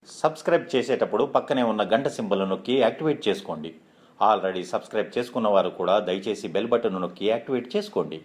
subscribe చేసేటప్పుడు పక్కనే ఉన్న గంట సింబల్ నొక్కి యాక్టివేట్ చేసుకోండి ఆల్రెడీ సబ్స్క్రైబ్ చేసుకున్న వారు కూడా దయచేసి బెల్ బటన్ నొక్కి యాక్టివేట్ చేసుకోండి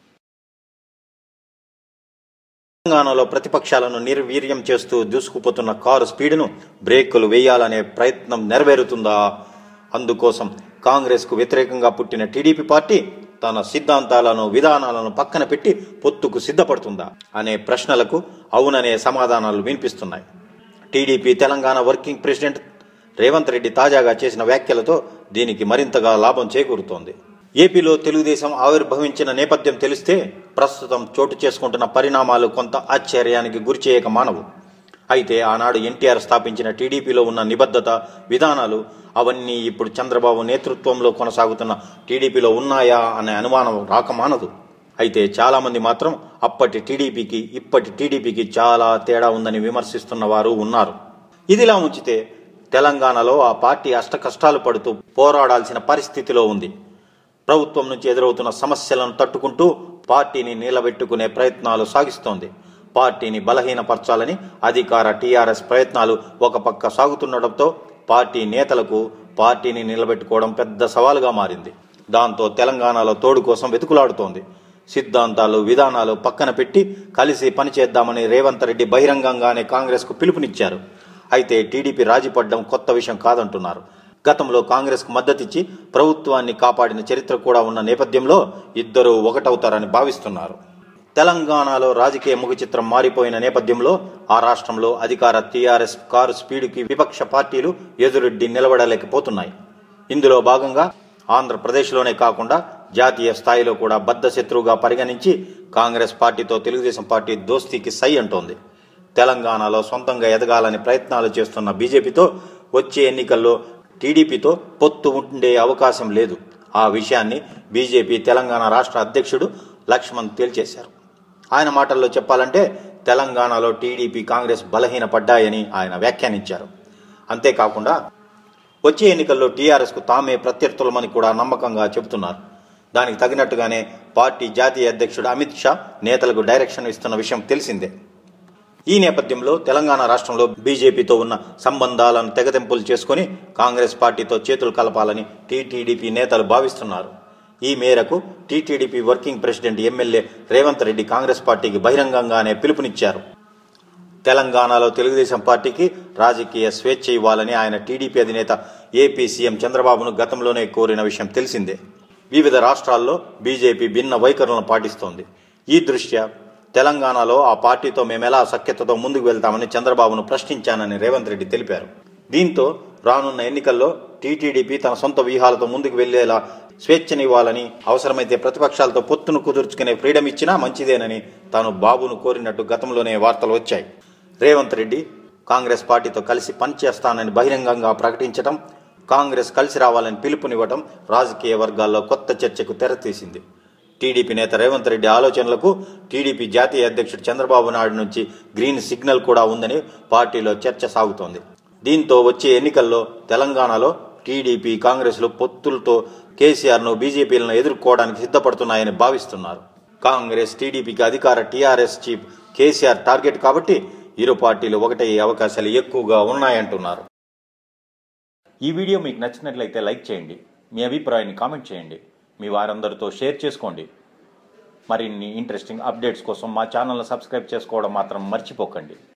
తెలంగాణలో ప్రతిపక్షాలను నిర్వీర్యం చేస్తూ దూసుకుపోతున్న కారు స్పీడ్ను బ్రేకులు వేయాలనే ప్రయత్నం నెరవేరుతుందా అందుకోసం కాంగ్రెస్కు వ్యతిరేకంగా పుట్టిన టీడీపీ పార్టీ తన సిద్ధాంతాలను విధానాలను పక్కన పెట్టి పొత్తుకు సిద్ధపడుతుందా అనే ప్రశ్నలకు అవుననే సమాధానాలు వినిపిస్తున్నాయి టీడీపీ తెలంగాణ వర్కింగ్ ప్రెసిడెంట్ రేవంత్ రెడ్డి తాజాగా చేసిన వ్యాఖ్యలతో దీనికి మరింతగా లాభం చేకూరుతోంది ఏపీలో తెలుగుదేశం ఆవిర్భవించిన నేపథ్యం తెలిస్తే ప్రస్తుతం చోటు చేసుకుంటున్న పరిణామాలు కొంత ఆశ్చర్యానికి గురిచేయక మానవు అయితే ఆనాడు ఎన్టీఆర్ స్థాపించిన టీడీపీలో ఉన్న నిబద్ధత విధానాలు అవన్నీ ఇప్పుడు చంద్రబాబు నేతృత్వంలో కొనసాగుతున్న టీడీపీలో ఉన్నాయా అనే అనుమానం రాకమానదు అయితే చాలామంది మాత్రం అప్పటి టీడీపీకి ఇప్పటి టీడీపీకి చాలా తేడా ఉందని విమర్శిస్తున్న వారు ఉన్నారు ఇదిలా ఉంచితే తెలంగాణలో ఆ పార్టీ అష్టకష్టాలు పడుతూ పోరాడాల్సిన పరిస్థితిలో ఉంది ప్రభుత్వం నుంచి ఎదురవుతున్న సమస్యలను తట్టుకుంటూ పార్టీని నిలబెట్టుకునే ప్రయత్నాలు సాగిస్తోంది పార్టీని బలహీనపరచాలని అధికార టీఆర్ఎస్ ప్రయత్నాలు ఒక పక్క సాగుతుండటంతో పార్టీ నేతలకు పార్టీని నిలబెట్టుకోవడం పెద్ద సవాలుగా మారింది దాంతో తెలంగాణలో తోడు కోసం వెతుకులాడుతోంది సిద్ధాంతాలు విధానాలు పక్కన పెట్టి కలిసి పనిచేద్దామని రేవంత్ రెడ్డి బహిరంగంగానే కాంగ్రెస్కు పిలుపునిచ్చారు అయితే టీడీపీ రాజీపడ్డం కొత్త విషయం కాదంటున్నారు గతంలో కాంగ్రెస్కు మద్దతిచ్చి ప్రభుత్వాన్ని కాపాడిన చరిత్ర కూడా ఉన్న నేపథ్యంలో ఇద్దరూ ఒకటవుతారని భావిస్తున్నారు తెలంగాణలో రాజకీయ ముఖ చిత్రం మారిపోయిన నేపథ్యంలో ఆ రాష్ట్రంలో అధికార టీఆర్ఎస్ కారు స్పీడుకి విపక్ష పార్టీలు ఎదురెడ్డి నిలబడలేకపోతున్నాయి ఇందులో భాగంగా ఆంధ్రప్రదేశ్లోనే కాకుండా జాతీయ స్థాయిలో కూడా బద్ద శత్రువుగా పరిగణించి కాంగ్రెస్ పార్టీతో తెలుగుదేశం పార్టీ దోస్తీకి సై అంటోంది తెలంగాణలో సొంతంగా ఎదగాలని ప్రయత్నాలు చేస్తున్న బీజేపీతో వచ్చే ఎన్నికల్లో టీడీపీతో పొత్తు ఉండే అవకాశం లేదు ఆ విషయాన్ని బీజేపీ తెలంగాణ రాష్ట్ర అధ్యక్షుడు లక్ష్మణ్ తేల్చేశారు ఆయన మాటల్లో చెప్పాలంటే తెలంగాణలో టీడీపీ కాంగ్రెస్ బలహీనపడ్డాయని ఆయన వ్యాఖ్యానించారు అంతేకాకుండా వచ్చే ఎన్నికల్లో టీఆర్ఎస్కు తామే ప్రత్యర్థులమని కూడా నమ్మకంగా చెబుతున్నారు దానికి తగినట్టుగానే పార్టీ జాతీయ అధ్యక్షుడు అమిత్ షా నేతలకు డైరెక్షన్ ఇస్తున్న విషయం తెలిసిందే ఈ నేపథ్యంలో తెలంగాణ రాష్ట్రంలో బీజేపీతో ఉన్న సంబంధాలను తెగతెంపులు చేసుకుని కాంగ్రెస్ పార్టీతో చేతులు కలపాలని టీటీడీపీ నేతలు భావిస్తున్నారు ఈ మేరకు TTDP working president MLA Revanth Reddy Congress పార్టీకి బహిరంగంగానే పిలుపునిచ్చారు తెలంగాణలో తెలుగుదేశం పార్టీకి రాజకీయ స్వేచ్ఛ ఇవ్వాలని ఆయన టీడీపీ అధినేత ఏపీ సీఎం చంద్రబాబును గతంలోనే కోరిన విషయం తెలిసిందే వివిధ రాష్ట్రాల్లో బీజేపీ భిన్న వైఖరులను పాటిస్తోంది ఈ దృష్ట్యా తెలంగాణలో ఆ పార్టీతో మేమెలా సఖ్యతతో ముందుకు వెళ్తామని చంద్రబాబును ప్రశ్నించానని రేవంత్ రెడ్డి తెలిపారు దీంతో రానున్న ఎన్నికల్లో టీటీడీపీ తన సొంత వ్యూహాలతో ముందుకు వెళ్లేలా స్వేచ్ఛనివ్వాలని అవసరమైతే ప్రతిపక్షాలతో పొత్తును కుదుర్చుకునే ఫ్రీడమ్ ఇచ్చినా మంచిదేనని తాను బాబును కోరినట్టు గతంలోనే వార్తలు వచ్చాయి రేవంత్ రెడ్డి కాంగ్రెస్ పార్టీతో కలిసి పనిచేస్తానని బహిరంగంగా ప్రకటించడం కాంగ్రెస్ కలిసి రావాలని పిలుపునివ్వడం రాజకీయ వర్గాల్లో కొత్త చర్చకు తెరతీసింది టీడీపీ నేత రేవంత్ రెడ్డి ఆలోచనలకు టీడీపీ జాతీయ అధ్యక్షుడు చంద్రబాబు నాయుడు నుంచి గ్రీన్ సిగ్నల్ కూడా ఉందని పార్టీలో చర్చ సాగుతోంది దీంతో వచ్చే ఎన్నికల్లో తెలంగాణలో టీడీపీ కాంగ్రెస్లు పొత్తులతో కేసీఆర్ను బీజేపీలను ఎదుర్కోవడానికి సిద్ధపడుతున్నాయని భావిస్తున్నారు కాంగ్రెస్ టీడీపీకి అధికార టీఆర్ఎస్ చీఫ్ కేసీఆర్ టార్గెట్ కాబట్టి ఇరు పార్టీలు ఒకటయ్యే అవకాశాలు ఎక్కువగా ఉన్నాయంటున్నారు ఈ వీడియో మీకు నచ్చినట్లయితే లైక్ చేయండి మీ అభిప్రాయాన్ని కామెంట్ చేయండి మీ వారందరితో షేర్ చేసుకోండి మరిన్ని ఇంట్రెస్టింగ్ అప్డేట్స్ కోసం మా ఛానల్ను సబ్స్క్రైబ్ చేసుకోవడం మాత్రం మర్చిపోకండి